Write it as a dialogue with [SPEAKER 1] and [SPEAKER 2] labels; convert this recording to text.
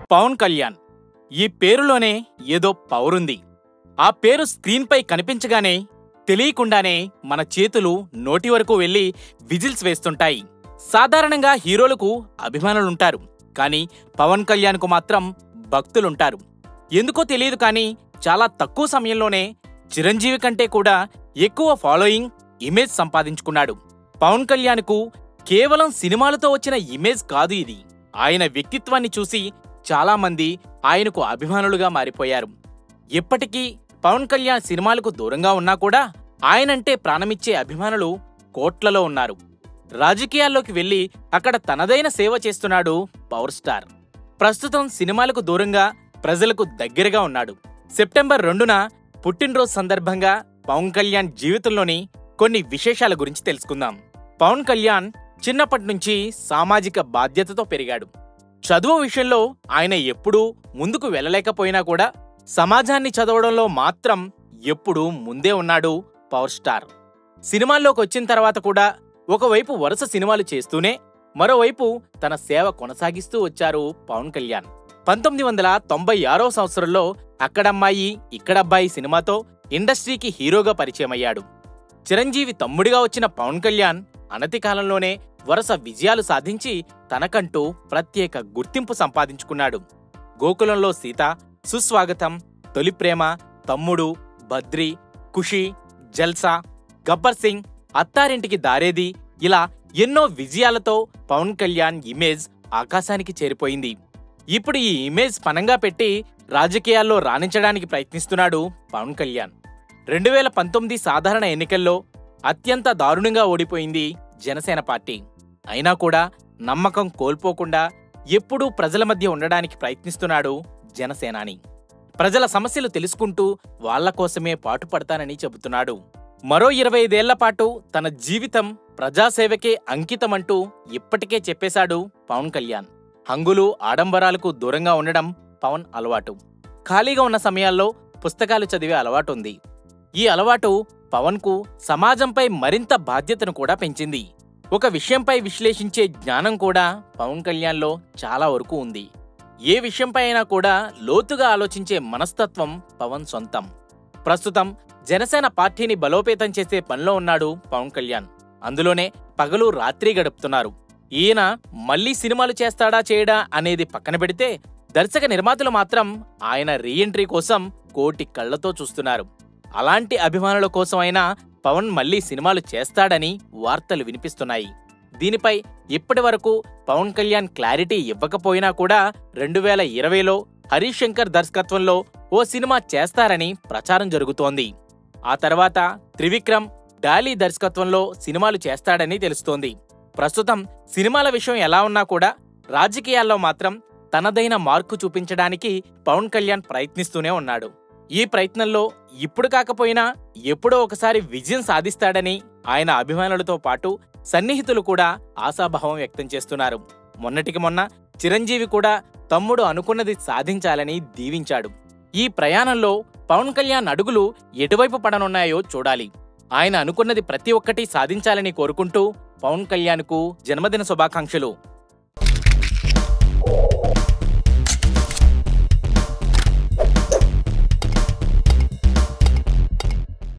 [SPEAKER 1] పవన్ కళ్యాణ్ ఈ పేరులోనే ఏదో పవరుంది ఆ పేరు స్క్రీన్పై కనిపించగానే తెలియకుండానే మన చేతులు నోటి వరకు వెళ్ళి విజిల్స్ వేస్తుంటాయి సాధారణంగా హీరోలకు అభిమానులుంటారు కానీ పవన్ కళ్యాణ్కు మాత్రం భక్తులుంటారు ఎందుకో తెలియదు కానీ చాలా తక్కువ సమయంలోనే చిరంజీవి కంటే కూడా ఎక్కువ ఫాలోయింగ్ ఇమేజ్ సంపాదించుకున్నాడు పవన్ కళ్యాణ్కు కేవలం సినిమాలతో వచ్చిన ఇమేజ్ కాదు ఇది ఆయన వ్యక్తిత్వాన్ని చూసి చాలామంది ఆయనకు అభిమానులుగా మారిపోయారు ఇప్పటికీ పవన్ కళ్యాణ్ సినిమాలకు దూరంగా ఉన్నా కూడా ఆయనంటే ప్రాణమిచ్చే అభిమానులు కోట్లలో ఉన్నారు రాజకీయాల్లోకి వెళ్లి అక్కడ తనదైన సేవ చేస్తున్నాడు పవర్ స్టార్ ప్రస్తుతం సినిమాలకు దూరంగా ప్రజలకు దగ్గరగా ఉన్నాడు సెప్టెంబర్ రెండున పుట్టినరోజు సందర్భంగా పవన్ కళ్యాణ్ జీవితంలోని కొన్ని విశేషాల గురించి తెలుసుకుందాం పవన్ కళ్యాణ్ చిన్నప్పటి నుంచి సామాజిక బాధ్యతతో పెరిగాడు చదువు విషయంలో ఆయన ఎప్పుడూ ముందుకు వెళ్ళలేకపోయినా కూడా సమాజాన్ని చదవడంలో మాత్రం ఎప్పుడూ ముందే ఉన్నాడు పవర్ స్టార్ సినిమాల్లోకి వచ్చిన తర్వాత కూడా ఒకవైపు వరుస సినిమాలు చేస్తూనే మరోవైపు తన సేవ కొనసాగిస్తూ వచ్చారు పవన్ కళ్యాణ్ పంతొమ్మిది వందల తొంభై ఆరో సంవత్సరంలో అక్కడమ్మాయి ఇక్కడబ్బాయి సినిమాతో ఇండస్ట్రీకి హీరోగా పరిచయమయ్యాడు చిరంజీవి తమ్ముడిగా వచ్చిన పవన్ కళ్యాణ్ అనతి కాలంలోనే వరుస విజయాలు సాధించి తనకంటూ ప్రత్యేక గుర్తింపు సంపాదించుకున్నాడు గోకులంలో సీత సుస్వాగతం తొలి ప్రేమ తమ్ముడు బద్రి ఖుషి జల్సా గబ్బర్ సింగ్ అత్తారింటికి దారేది ఇలా ఎన్నో విజయాలతో పవన్ కళ్యాణ్ ఇమేజ్ ఆకాశానికి చేరిపోయింది ఇప్పుడు ఈ ఇమేజ్ పనంగా పెట్టి రాజకీయాల్లో రాణించడానికి ప్రయత్నిస్తున్నాడు పవన్ కళ్యాణ్ రెండు వేల పంతొమ్మిది సాధారణ ఎన్నికల్లో అత్యంత దారుణంగా ఓడిపోయింది జనసేన పార్టీ అయినా కూడా నమ్మకం కోల్పోకుండా ఎప్పుడూ ప్రజల మధ్య ఉండడానికి ప్రయత్నిస్తున్నాడు జనసేనాని ప్రజల సమస్యలు తెలుసుకుంటూ వాళ్ల కోసమే పాటుపడతానని చెబుతున్నాడు మరో ఇరవై ఐదేళ్ల పాటు తన జీవితం ప్రజాసేవకే అంకితమంటూ ఇప్పటికే చెప్పేశాడు పవన్ కళ్యాణ్ హంగులు ఆడంబరాలకు దూరంగా ఉండడం పవన్ అలవాటు ఖాళీగా ఉన్న సమయాల్లో పుస్తకాలు చదివే అలవాటు ఉంది ఈ అలవాటు పవన్కు సమాజంపై మరింత బాధ్యతను కూడా పెంచింది ఒక విషయంపై విశ్లేషించే జ్ఞానం కూడా పవన్ కళ్యాణ్లో చాలా వరకు ఉంది ఏ విషయంపై అయినా కూడా లోతుగా ఆలోచించే మనస్తత్వం పవన్ సొంతం ప్రస్తుతం జనసేన పార్టీని బలోపేతం చేసే పనిలో ఉన్నాడు పవన్ కళ్యాణ్ అందులోనే పగలు రాత్రి గడుపుతున్నారు ఈయన మళ్ళీ సినిమాలు చేస్తాడా చేయడా అనేది పక్కన పెడితే దర్శక నిర్మాతలు మాత్రం ఆయన రీఎంట్రీ కోసం కోటి కళ్లతో చూస్తున్నారు అలాంటి అభిమానుల కోసం అయినా పవన్ మళ్ళీ సినిమాలు చేస్తాడని వార్తలు వినిపిస్తున్నాయి దీనిపై ఇప్పటి వరకు పవన్ కళ్యాణ్ క్లారిటీ ఇవ్వకపోయినా కూడా రెండు వేల ఇరవైలో హరీష్ శంకర్ దర్శకత్వంలో ఓ సినిమా చేస్తారని ప్రచారం జరుగుతోంది ఆ తర్వాత త్రివిక్రమ్ డాలీ దర్శకత్వంలో సినిమాలు చేస్తాడని తెలుస్తోంది ప్రస్తుతం సినిమాల విషయం ఎలా ఉన్నా కూడా రాజకీయాల్లో మాత్రం తనదైన మార్కు చూపించడానికి పవన్ కళ్యాణ్ ప్రయత్నిస్తూనే ఉన్నాడు ఈ ప్రయత్నంలో ఇప్పుడు కాకపోయినా ఎప్పుడో ఒకసారి విజయం సాధిస్తాడని ఆయన అభిమానులతో పాటు సన్నిహితులు కూడా ఆశాభావం వ్యక్తం చేస్తున్నారు మొన్నటికి మొన్న చిరంజీవి కూడా తమ్ముడు అనుకున్నది సాధించాలని దీవించాడు ఈ ప్రయాణంలో పవన్ కళ్యాణ్ అడుగులు ఎటువైపు పడనున్నాయో చూడాలి ఆయన అనుకున్నది ప్రతి ఒక్కటి సాధించాలని కోరుకుంటూ పవన్ కళ్యాణ్కు జన్మదిన శుభాకాంక్షలు